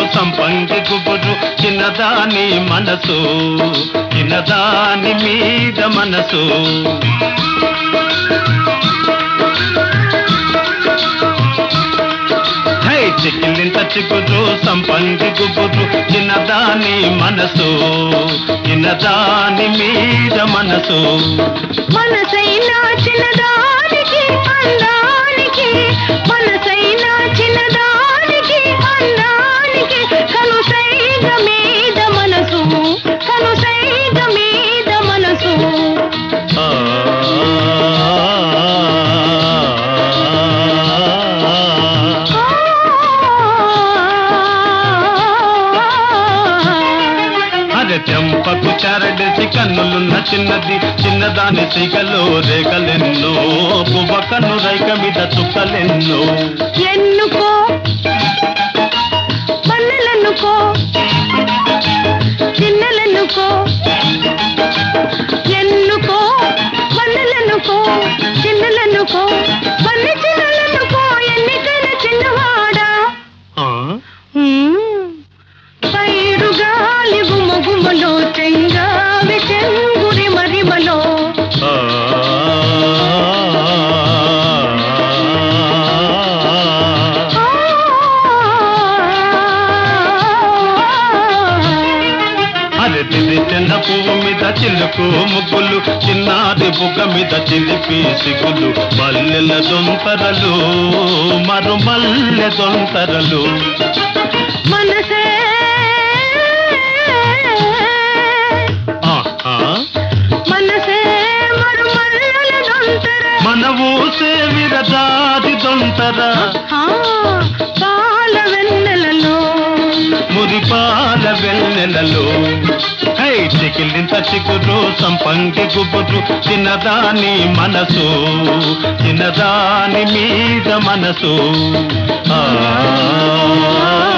సంపంగి గుబురు చిన్నదాని మనసు చిన్నదాని మీద మనసు హై చిక్కిలింత చిగురు సంపంగి గుబురు చిన్నదాని మనసు చిన్నదాని మీద మనసు మనసైనా చిన్నదానికి అందానికి మనసైనా చిన్నదానికి అందానికి కనుసైగ మీద మనసు కనుసైగ మీద మనసు ఆ అరే చెంపకు చారడేసి కన్నులున్న చిన్నది చిన్నదాని సిగలో రేగలెన్నో పువ్వ కన్ను రైక మీద చుక్కలెన్నో ఎన్నుకో పన్నెలెన్నుకో చిన్నలెన్నుకో ఎన్నుకో పన్నెలెన్నుకో చిన్నలెన్నుకో పన్నె చిన్నలెన్నుకో ఎన్నికల చిన్నవాడా ఆ? హ్మ్. పైరు గాలి గుమగుమలో చెంగావి చెంగురి మరిమలో ఆ. అరే తిది చిన్న పువ్వు మీద చిలుకు ముగ్గులు చిన్నాది బుగ్గ మీద చిలిపి సిగులు మల్లెల దొంతరలు మరు మల్లె దొంతరలు మనసే ఆహా. మనసే మరుమల్లల దొంతర మన ఊసే విరదాది దొంతర ఆ, పాల వెన్నెలలో మురిపాల వెన్నెలలో హై చికిలింత చిగురు సంపంగి గుబురు చిన్నదాని మనసు చిన్నదాని మీద మనసు ఆ